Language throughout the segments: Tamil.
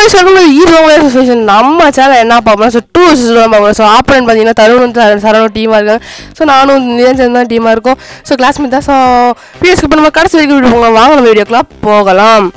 சொல்லுங்க ஈரோங்க நம்ம சேனல் என்ன பார்ப்போம் ஸோ டூ பார்ப்போம் ஸோ ஆப்பரன் பார்த்தீங்கன்னா தருண் சர- சரவணன் டீமாக இருக்காங்க ஸோ நானும் நிரஞ்சன் தான் டீமாக இருக்கோம் ஸோ கிளாஸ்மேட் தான் ஸோ வீடியோஸ்க்கு இப்போ நம்ம கடைசி வரைக்கும் வீடியோ போங்க வாங்க நம்ம வீடியோக்கெலாம் போகலாம்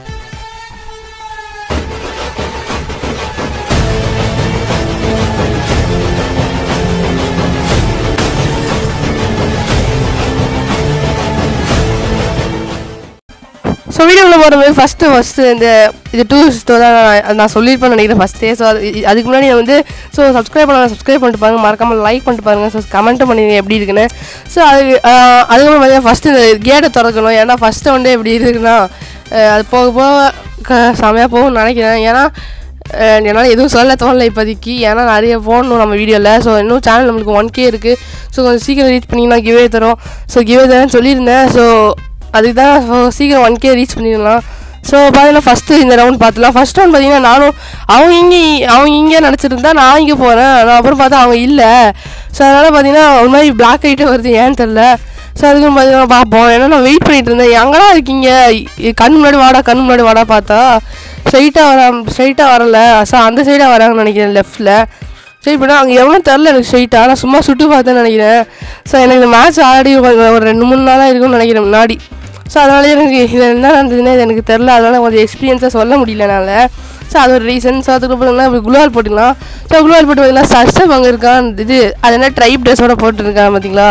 ஸோ வீடியோவில் போகிறது ஃபஸ்ட்டு ஃபஸ்ட்டு இந்த இது டூ ஸ்டோ தான் நான் நான் சொல்லியிருப்பேன் நினைக்கிறேன் ஃபஸ்ட்டே ஸோ அது இ- அதுக்கு முன்னாடி நான் வந்து ஸோ சப்ஸ்கிரைப் பண்ண சப்ஸ்கிரைப் பண்ணிட்டு பாருங்க மறக்காமல் லைக் பண்ணிட்டு பாருங்க ஸோ கமெண்ட்டும் பண்ணிடுங்க எப்படி இருக்குன்னு ஸோ அது ஆஹ், அதுக்கப்புறம் பார்த்தீங்கன்னா ஃபஸ்ட்டு இந்த கேட்டை திறக்கணும் ஏன்னா ஃபஸ்ட்டு வந்து எப்படி இருக்குன்னா ஆஹ், அது போக போக க செமையாக போகும்னு நினைக்கிறேன் ஏன்னா ஆஹ், என்னால் எதுவும் சொல்ல தோணல இப்போதைக்கு ஏன்னா நிறைய போடணும் நம்ம வீடியோவில் ஸோ இன்னும் சேனல் நம்மளுக்கு ஒன் கே இருக்குது ஸோ கொஞ்சம் சீக்கிரம் ரீச் பண்ணிங்கன்னா கிவே தரோம் ஸோ கிவே தரேன்னு சொல்லியிருந்தேன் ஸோ அதுக்கு தான் so சீக்கிரம் ஒன் கே ரீச் பண்ணிடலாம் ஸோ பார்த்தீங்கன்னா ஃபஸ்ட்டு இந்த ரவுண்ட் பார்த்துலாம் ஃபஸ்ட் ரவுண்ட் பார்த்தீங்கன்னா நானும் அவங்க இங்கே அவங்க இங்கே நினச்சிருந்தா நான் இங்கே போகிறேன் நான் அப்புறம் பார்த்தா அவங்க இல்லை ஸோ அதனால் பார்த்தீங்கன்னா ஒரு மாதிரி பிளாக் ஆகிட்டே வருது ஏன்னு தெரில ஸோ அதுக்கு பார்த்தீங்கன்னா பார்ப்போம் ஏன்னா நான் வெயிட் பண்ணிட்டு இருந்தேன் எங்கடா இருக்கீங்க இ- கண் முன்னாடி வாடா கண் முன்னாடி வாடா பார்த்தா ஸ்ட்ரைட்டாக வர ஸ்ட்ரைட்டாக வரல ஸோ அந்த சைடாக வராங்கன்னு நினைக்கிறேன் லெஃப்ட்டில் சரி இப்போ அங்கே எவ்வளோ தெரில எனக்கு ஸ்ட்ரைட்டாக நான் சும்மா சுட்டு பார்த்தேன்னு நினைக்கிறேன் ஸோ எனக்கு இந்த மேட்ச் ஆடி ஒரு ரெண்டு மூணு நாளாக இருக்கும்னு நினைக்கிறேன் முன்னாடி ஸோ அதனால எனக்கு இது என்ன நடந்ததுன்னு இது எனக்கு தெரில அதனால் கொஞ்சம் எக்ஸ்பீரியன்ஸாக சொல்ல முடியல என்னால் ஸோ அது ஒரு ரீசன் ஸோ அதுக்கப்புறம் என்ன இப்படி குளுவால் போட்டுக்கலாம் ஸோ குளுவால் போட்டு பார்த்தீங்கன்னா சர்சப் அங்கே இருக்கான் இது அது என்ன ட்ரைப் ட்ரெஸ்ஸோட போட்டுருக்கான் பார்த்தீங்களா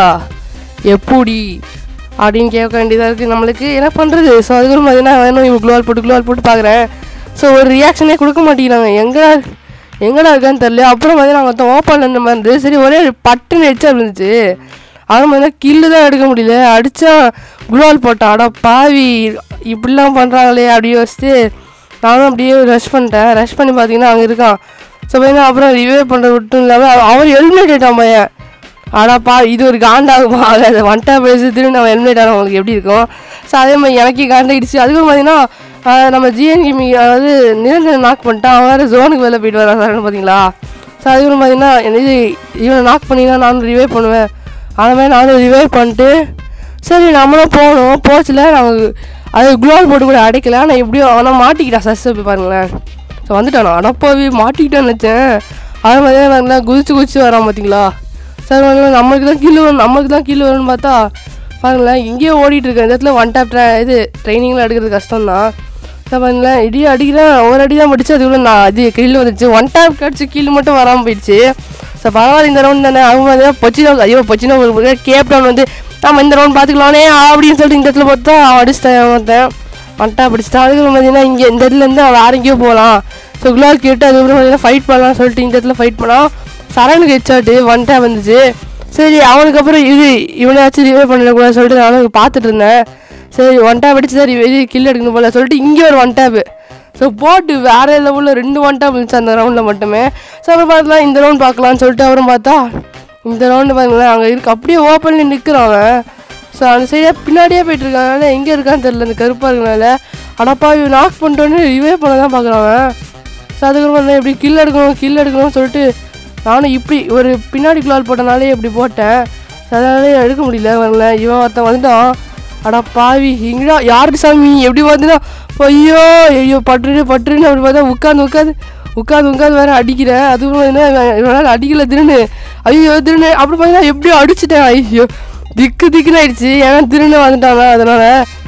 எப்படி அப்படின்னு கேட்க வேண்டியதாக இருக்குது நம்மளுக்கு என்ன பண்ணுறது ஸோ அதுக்கப்புறம் பார்த்தீங்கன்னா வேணும் இவங்க குளுவால் போட்டு குளுவால் போட்டு பார்க்குறேன் ஸோ ஒரு ரியாக்ஷனே கொடுக்க மாட்டேங்கிறாங்க எங்கடா எங்கடா இருக்கான்னு தெரியல அப்புறம் பார்த்தீங்கன்னா ஒருத்தன் ஓப்பன் இந்த மாதிரி இருந்தது சரி ஒரே ஒரு பட்டுன்னு ஹெட்ஸாக இருந்துச்சு அவன் பார்த்தீங்கன்னா கில்லு தான் எடுக்க முடியல அடித்தா குளோல் போட்டான் அடா பாவி இப்படிலாம் பண்ணுறாங்களே அப்படி யோசிச்சு நானும் அப்படியே ரஷ் பண்ணிட்டேன் ரஷ் பண்ணி பார்த்தீங்கன்னா அங்கே இருக்கான் ஸோ பார்த்தீங்கன்னா அப்புறம் ரிவே பண்ணுறது மட்டும் இல்லாமல் அவன் எலிமினேட் ஆகிட்டான் பையன் ஆடாப்பா இது ஒரு காண்டாகுமா அதை ஒன்டா பேசி திரும்பி நம்ம எலிமினேட் ஆன உங்களுக்கு எப்படி இருக்கும் ஸோ அதே மாதிரி எனக்கே காண்டாயிடுச்சு அதுக்கப்புறம் பார்த்தீங்கன்னா ஆஹ் நம்ம ஜிஎன் கிமி அதாவது நிரஞ்சனை நாக் பண்ணிட்டான் அவன் வேறு ஜோனுக்கு வெளில போயிட்டு வரான் சார் பார்த்தீங்களா ஸோ அதுக்கப்புறம் பார்த்தீங்கன்னா என்ன இது இவனை நாக் பண்ணிங்கன்னா நானும் ரிவைவ் பண்ணுவேன் அந்த மாதிரி நானும் ரிவைவ் பண்ணிட்டு சரி நம்மளும் போகணும் போச்சுல நமக்கு அது குளோல் போட்டு கூட அடைக்கல ஆனால் எப்படியோ அவனை மாட்டிக்கிட்டான் சஸ் போய் பாருங்களேன் ஸோ வந்துட்டானா அடப்பாவி மாட்டிக்கிட்டான்னு நினச்சேன் அதே மாதிரி பாருங்களேன் குதிச்சு குதிச்சு வரான் பார்த்தீங்களா சார் பாருங்களேன் நம்மளுக்கு தான் கீழே வரும் நம்மளுக்கு தான் கீழே வரும்னு பார்த்தா பாருங்களேன் இங்கேயே ஓடிட்டு இருக்கேன் இந்த இடத்துல ஒன் டாப் ட்ரா இது ட்ரைனிங்லாம் எடுக்கிறது கஷ்டம் தான் சார் பாருங்களேன் இடி அடிக்கிறேன் ஒரு அடி தான் படிச்சு அதுக்குள்ள நான் அது கீழே வந்துச்சு ஒன் டாப் கிடச்சி கீழே மட்டும் வராமல் போயிடுச்சு ஸோ பரவாயில்ல இந்த ரவுண்ட் தானே அவங்க வந்து பொச்சினோ ஐயோ பொச்சினோ கேப் டவுன் வந்து நம்ம இந்த ரவுண்ட் பார்த்துக்கலானே அப்படின்னு சொல்லிட்டு இந்த இடத்துல பார்த்தா அவன் அடிச்சிட்டேன் ஒருத்தன் மட்டா பிடிச்சிட்டான் அதுக்கப்புறம் பார்த்தீங்கன்னா இங்கே இந்த இடத்துலேருந்து அவன் வேற எங்கேயோ போகலாம் ஸோ குலால் கேட்டு அதுக்கப்புறம் பார்த்தீங்கன்னா ஃபைட் பண்ணலாம்னு சொல்லிட்டு இந்த இடத்துல ஃபைட் பண்ணான் சரணுக்கு ஹெச்சாட்டு ஒன் டேப் வந்துச்சு சரி அவனுக்கு அப்புறம் இது இவனையாச்சும் ரிவே பண்ணிடக்கூடாது சொல்லிட்டு நானும் பார்த்துட்டு இருந்தேன் சரி ஒன் டேப் அடிச்சு சரி இது கில் எடுக்கணும் போல சொல்லிட்டு இங்கே ஒரு ஒன் டேப்பு ஸோ போட்டு வேற லெவலில் ரெண்டு ஒன் டேப் இருந்துச்சு அந்த ரவுண்டில் மட்டுமே ஸோ அப்புறம் பார்க்கலாம் இந்த ரவுண்ட் பார்க்கலாம்னு சொல்லிட்டு அப்புறம் பார்த்தா இந்த ரவுண்டு பாருங்களேன் அங்கே இருக்கு அப்படியே ஓப்பனில் நிற்கிறான் அவன் ஸோ அந்த சைடாக பின்னாடியே போயிட்டு இருக்காங்க எங்கே இருக்கான்னு தெரியல இந்த கருப்பாக இருக்கனால அடப்பா இவன் நாக் பண்ணிட்டோன்னு ரிவே பண்ண தான் பார்க்குறான் அவன் ஸோ அதுக்கப்புறம் நான் இப்படி கில் எடுக்கணும் கில் எடுக்கணும்னு சொல்லிட்டு நானும் இப்படி ஒரு பின்னாடி குளால் போட்டனாலே இப்படி போட்டேன் ஸோ அதனாலே எடுக்க முடியல வரல இவன் ஒருத்தன் வந்துட்டான் அட பாவி எங்கடா யாரு சாமி எப்படி வந்துனா ஐயோ ஐயோ பட்டுரு பட்டுருன்னு அப்படி பார்த்தா உட்காந்து உட்காந்து உட்காந்து உட்காந்து வேற அடிக்கிறேன் அதுவும் என்ன இவனால் அடிக்கல திருன்னு ஐயோ திருன்னு அப்படி பார்த்தீங்கன்னா எப்படியோ அடிச்சிட்டேன் ஐயோ திக்கு திக்குன்னு ஆயிடுச்சு ஏன்னா திருன்னு வந்துட்டாங்க அதனால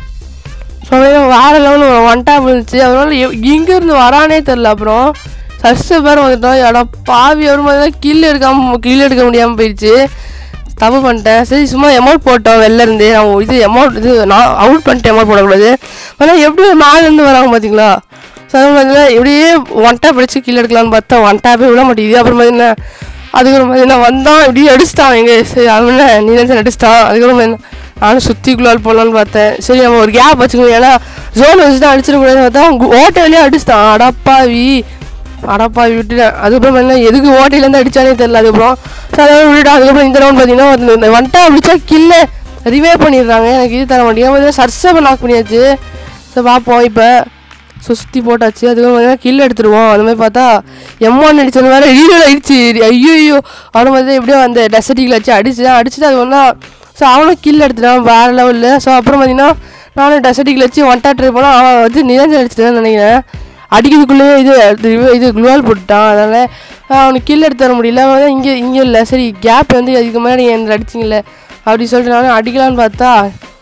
ஸோ வேற லெவலில் ஒன் டைம் இருந்துச்சு அதனால எ- எங்கேருந்து வரானே தெரில அப்புறம் சர்ச்சு பேர் வந்துட்டோம் இடம் பாவி வரும் பார்த்தீங்கன்னா கீழே எடுக்காம கீழே எடுக்க முடியாமல் போயிடுச்சு தப்பு பண்ணிட்டேன் சரி சும்மா அமௌண்ட் போட்டோம் வெளில இருந்து நான் இது அமௌண்ட் இது நான் அவுட் பண்ணிட்டு அமௌண்ட் போடக்கூடாது ஆனால் எப்படி மேலேருந்து வராங்க பார்த்தீங்களா ஸோ அது பார்த்தீங்கன்னா இப்படியே ஒன் டேப் அடிச்சு கீழே எடுக்கலாம்னு பார்த்தா ஒன் டேப்பே விட மாட்டேங்குது அப்புறம் பார்த்தீங்கன்னா அதுக்கப்புறம் பார்த்தீங்கன்னா வந்தான் இப்படியே அடிச்சிட்டான் எங்க சரி அவன் நீ நினச்சி அடிச்சிட்டான் அதுக்கப்புறம் பார்த்தீங்கன்னா நானும் சுற்றிக்குள்ளால் போகலான்னு பார்த்தேன் சரி நம்ம ஒரு கேப் வச்சுக்கணும் ஏன்னா ஜோன் வச்சு தான் அடிச்சிடக்கூடாதுன்னு பார்த்தா கு- ஓட்டையிலேயே அடிச்சிட்டான் அடப்பாவி அடப்பாவி விட்டுட்டேன் அதுக்கப்புறம் பார்த்தீங்கன்னா எதுக்கு ஓட்டையிலேருந்து அடிச்சானே தெரியல அதுக்கப்புறம் ஸோ அதெல்லாம் விட்டுட்டேன் அதுக்கப்புறம் இந்த ரவுண்ட் பார்த்தீங்கன்னா இந்த வந்துட்டா அடிச்சா கில்ல ரிவே பண்ணிடுறாங்க எனக்கு இது தர மாட்டேங்க சர்சபை லாக் பண்ணியாச்சு ஸோ பார்ப்போம் இப்போ ஸோ சுற்றி போட்டாச்சு அதுக்கப்புறம் பார்த்தீங்கன்னா கில் எடுத்துருவோம் அந்த மாதிரி பார்த்தா எம்மான் அடிச்சது வேறு ரீலோட் ஆயிடுச்சு ஐயோ ஐயோ அவனை வந்து எப்படியோ அந்த டெசர்ட்டிக்கில் வச்சு அடிச்சு அடிச்சுட்டு அது ஒன்றா ஸோ அவனும் கில் எடுத்துட்டான் வேறு லெவலில் ஸோ அப்புறம் பார்த்தீங்கன்னா நானும் டெசர்ட்டிக்கில் வச்சு ஒன் ட்ரை போனால் அவன் வந்து நிரஞ்சன் அடிச்சிட்டேன்னு நினைக்கிறேன் அடிக்கிறதுக்குள்ளேயே இது இது- இது குளுவால் போட்டுட்டான் அதனால் அவனுக்கு கில் எடுத்து தர முடியல அவன் இங்கே இங்கே இல்லை சரி கேப் வந்து அதுக்கு முன்னாடி என்ன அடிச்சிங்கல்ல அப்படி சொல்லிட்டு நானும் அடிக்கலான்னு பார்த்தா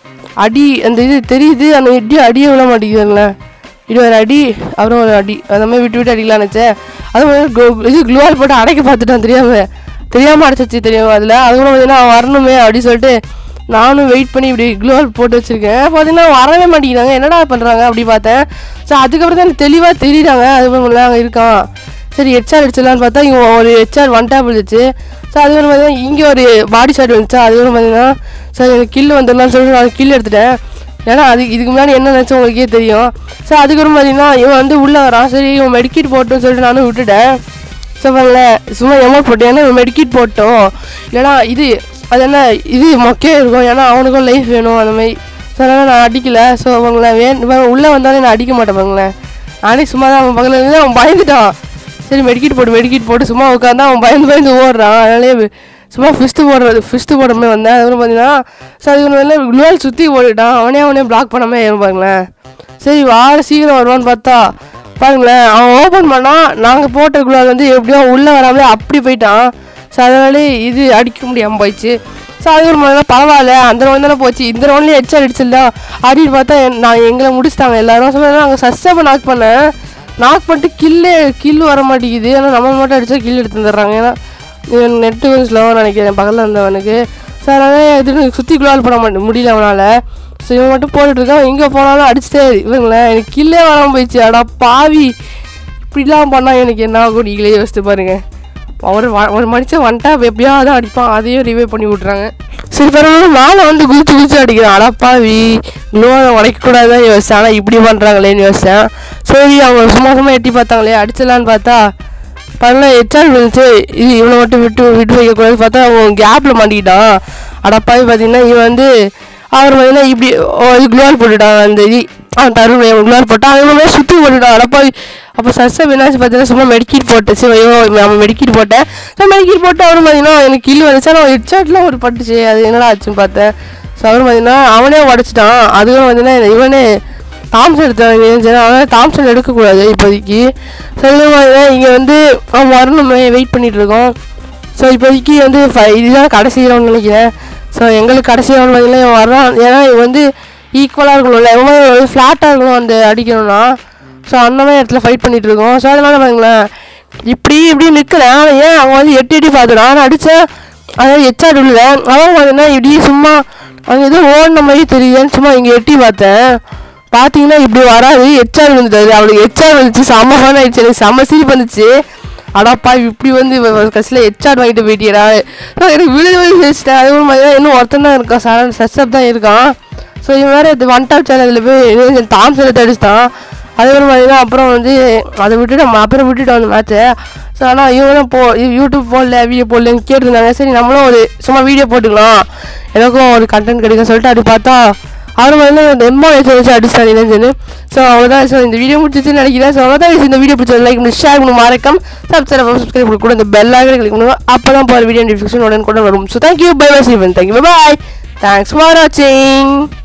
அடி அந்த இது தெரியுது அந்த இடி அடியே விட மாட்டேங்குதுங்களே இது ஒரு அடி அப்புறம் ஒரு அடி அந்த மாதிரி விட்டு விட்டு அடிக்கலாம்னு நினச்சேன் அதுவும் கு- இது குளுவால் போட்டு அடைக்க பார்த்துட்டான் தெரியாம தெரியாமல் அடைச்சிச்சு தெரியும் அதில் அதுக்கப்புறம் பார்த்தீங்கன்னா அவன் வரணுமே அப்படி சொல்லிட்டு நானும் வெயிட் பண்ணி இப்படி க்ளோவல் போட்டு வச்சுருக்கேன் பார்த்தீங்கன்னா வரவே மாட்டேங்கிறாங்க என்னடா பண்ணுறாங்க அப்படி பார்த்தேன் ஸோ அதுக்கப்புறம் தான் எனக்கு தெளிவாக தெரியுறாங்க அதுக்கப்புறம் அங்கே இருக்கான் சரி ஹெச்ஆர் அடிச்சிடலான்னு பார்த்தா இங்கே ஒரு ஹெச்ஆர் ஒன் டேப் இருந்துச்சு ஸோ அதுக்கப்புறம் பார்த்தீங்கன்னா இங்கே ஒரு பாடி ஷாட் வந்துச்சா அதுக்கப்புறம் பார்த்தீங்கன்னா சரி எனக்கு கில் வந்துடலாம்னு சொல்லிட்டு நான் கில் எடுத்துட்டேன் ஏன்னா அது இதுக்கு முன்னாடி என்ன நினச்சோம் உங்களுக்கே தெரியும் ஸோ அதுக்கப்புறம் பார்த்தீங்கன்னா இவன் வந்து உள்ளே வரான் சரி இவன் மெடிக்கிட் போட்டுன்னு சொல்லிட்டு நானும் விட்டுட்டேன் ஸோ பாருங்கள சும்மா எமௌண்ட் போட்டேன் ஏன்னா மெடிக்கிட் போட்டோம் இல்லைனா இது அது என்ன இது மொக்கையே இருக்கும் ஏன்னா அவனுக்கும் லைஃப் வேணும் அந்த மாதிரி ஸோ அதனால் நான் அடிக்கல ஸோ அவங்கள வேன் உள்ளே வந்தாலும் நான் அடிக்க மாட்டேன் பாருங்களேன் நானே சும்மா தான் அவன் பக்கத்தில் இருந்து அவன் பயந்துட்டான் சரி மெடிக்கிட் போட்டு மெடிக்கிட் போட்டு சும்மா உட்காந்தா அவன் பயந்து பயந்து ஓடுறான் அதனாலே சும்மா ஃபிஸ்ட்டு போடுறது ஃபிஸ்ட்டு போடாமே வந்தேன் அதுக்கப்புறம் பார்த்தீங்கன்னா ஸோ அதுக்கு குளுவால் சுற்றி ஓடிட்டான் அவனே அவனே பிளாக் பண்ணாமல் ஏறும் பாருங்களேன் சரி வார சீக்கிரம் வருவான்னு பார்த்தா பாருங்களேன் அவன் ஓப்பன் பண்ணால் நாங்கள் போட்ட குளால் வந்து எப்படியோ உள்ளே வராமலே அப்படி போயிட்டான் ஸோ அதனாலே இது அடிக்க முடியாமல் போயிடுச்சு ஸோ அது ஒரு மாதிரி பரவாயில்ல அந்த ரவுண்ட் தானே போச்சு இந்த ரவுண்ட்லேயே ஹெச்ஆர் அடிச்சிடல அப்படின்னு பார்த்தா என்- நான் எங்களை முடிச்சிட்டாங்க எல்லாரும் சொன்னா நாங்கள் சஸ்டப்பை நாக் பண்ணேன் நாக் பண்ணிட்டு கில்லு கில்லு வர மாட்டேங்குது ஆனால் நம்ம மட்டும் அடித்தா கில் எடுத்து வந்துடுறாங்க ஏன்னா நெட்டு கொஞ்சம் ஸ்லோவாக நினைக்கிறேன் பக்கத்தில் இருந்தவனுக்கு ஸோ அதனால் இது சுற்றி குளால் பண்ண மாட்டேன் முடியல அவனால் ஸோ இவன் மட்டும் போட்டுட்டு இருக்கான் எங்கே போனாலும் அடிச்சுட்டே இவங்களேன் எனக்கு கில்லே வராமல் போயிடுச்சு அடா பாவி இப்படிலாம் பண்ணால் எனக்கு என்ன ஆகும் நீங்களே யோசிச்சு பாருங்க அவர் வ- ஒரு மனுஷன் வந்துட்டா எப்படியாவது தான் அடிப்பான் அதையும் ரிவே பண்ணி விட்றாங்க சரி பரவாயில்ல மேலே வந்து குதிச்சு குதிச்சு அடிக்கிறான் அடா பாவி இன்னும் உடைக்கக்கூடாது தான் யோசிச்சேன் ஆனால் இப்படி பண்ணுறாங்களேன்னு யோசித்தேன் சரி அவங்க சும்மா சும்மா எட்டி பார்த்தாங்களே அடிச்சிடலான்னு பார்த்தா பரவாயில்ல ஹெச்ஆர் விழுந்துச்சு இது இவனை மட்டும் விட்டு விட்டு வைக்கக்கூடாது பார்த்தா அவன் கேப்பில் மாட்டிக்கிட்டான் அடப்பாவி பார்த்தீங்கன்னா இவன் வந்து அவர் பார்த்தீங்கன்னா இப்படி ஓ, இது குளோல் போட்டுட்டான் அந்த இது அவன் தருண் குளோல் போட்டான் அவன் மாதிரி சுற்றி போட்டுட்டான் அடப்பாவி அப்போ சர்சை என்னாச்சு பார்த்தீங்கன்னா சும்மா மெடிக்கிட் போட்டுச்சு ஐயோ அவன் மெடிக்கிட் போட்டேன் ஸோ மெடிக்கிட் போட்டு அவரும் பார்த்தீங்கன்னா எனக்கு கில் வந்துச்சு ஆனால் ஹெட்ஷாட்லாம் ஒரு பட்டுச்சு அது என்னடா ஆச்சுன்னு பார்த்தேன் ஸோ அவரும் பார்த்தீங்கன்னா அவனே உடச்சிட்டான் அதுவும் பார்த்தீங்கன்னா இவனே தாம்சன் எடுத்தாங்க சரி அதனால் தாம்சன் எடுக்கக்கூடாது இப்போதைக்கு சரி இங்கே வந்து அவன் வரணுமே வெயிட் பண்ணிட்டு இருக்கோம் ஸோ இப்போதைக்கு வந்து ஃபை- இதுதான் கடைசி ரவுண்ட் நினைக்கிறேன் ஸோ எங்களுக்கு கடைசி ரவுண்ட் பார்த்தீங்கன்னா இவன் வர்றான் ஏன்னா இவன் வந்து ஈக்குவலாக இருக்கணும்ல இவன் வந்து ஃப்ளாட்டாக இருக்கணும் அந்த அடிக்கணும்னா ஸோ அந்த மாதிரி இடத்துல ஃபைட் பண்ணிட்டு இருக்கோம் ஸோ அதனால பாருங்களேன் இப்படி இப்படி நிற்கிறேன் ஆனால் ஏன் அவன் வந்து எட்டி எட்டி பார்த்துட்டான் நான் அடித்தேன் அதாவது எச்ஆர் உள்ள அவன் பார்த்தீங்கன்னா இப்படி சும்மா அங்கே ஏதோ ஓடின மாதிரி தெரியுதுன்னு சும்மா இங்கே எட்டி பார்த்தேன் பார்த்தீங்கன்னா இப்படி வராது ஹெச்ஆர் வந்துட்டாரு அவளுக்கு ஹெச்ஆர் வந்துச்சு செம்ம ஃபன் ஆயிடுச்சு எனக்கு செம்ம சிரிப்பு வந்துச்சு அடாப்பா இப்படி வந்து கடைசியில் ஹெச்ஆர் வாங்கிட்டு போயிட்டியடா நான் எனக்கு விழுது விழுது வச்சுட்டேன் அது மாதிரி இன்னும் ஒருத்தன் தான் இருக்கான் சரண் சச்சப் தான் இருக்கான் ஸோ இவன் வேறு இது ஒன் டாப் சேனலில் போய் தாம்சன் எடுத்து அடிச்சிட்டான் அதே மாதிரி பார்த்தீங்கன்னா அப்புறம் வந்து அதை விட்டுட்டு நம்ம அப்புறம் விட்டுட்டோம் அந்த மேட்ச்சை ஸோ ஆனால் இவனும் போ இது யூடியூப் போடல வீடியோ போடலன்னு கேட்டிருந்தாங்க சரி நம்மளும் ஒரு சும்மா வீடியோ போட்டுக்கலாம் எனக்கும் ஒரு கண்டென்ட் கிடைக்கும் சொல்லிட்டு அப்படி பார்த்தா அவர் வந்து அந்த எம்மா வச்சு வச்சு அடிச்சான் இணைஞ்சு ஸோ அவ்வளோதான் ஸோ இந்த வீடியோ முடிச்சிச்சுன்னு நினைக்கிறேன் ஸோ அவ்வளோதான் இந்த வீடியோ பிடிச்சது லைக் பண்ணி ஷேர் பண்ணி மறக்காம சப்ஸ்கிரைப் சப்ஸ்கிரைப் கூட இந்த பெல்லாக கிளிக் பண்ணுங்க அப்போ தான் போகிற வீடியோ நோட்டிஃபிகேஷன் உடனே கூட வரும் so thank you bye bye Sivan thank you bye bye thanks for வாட்சிங்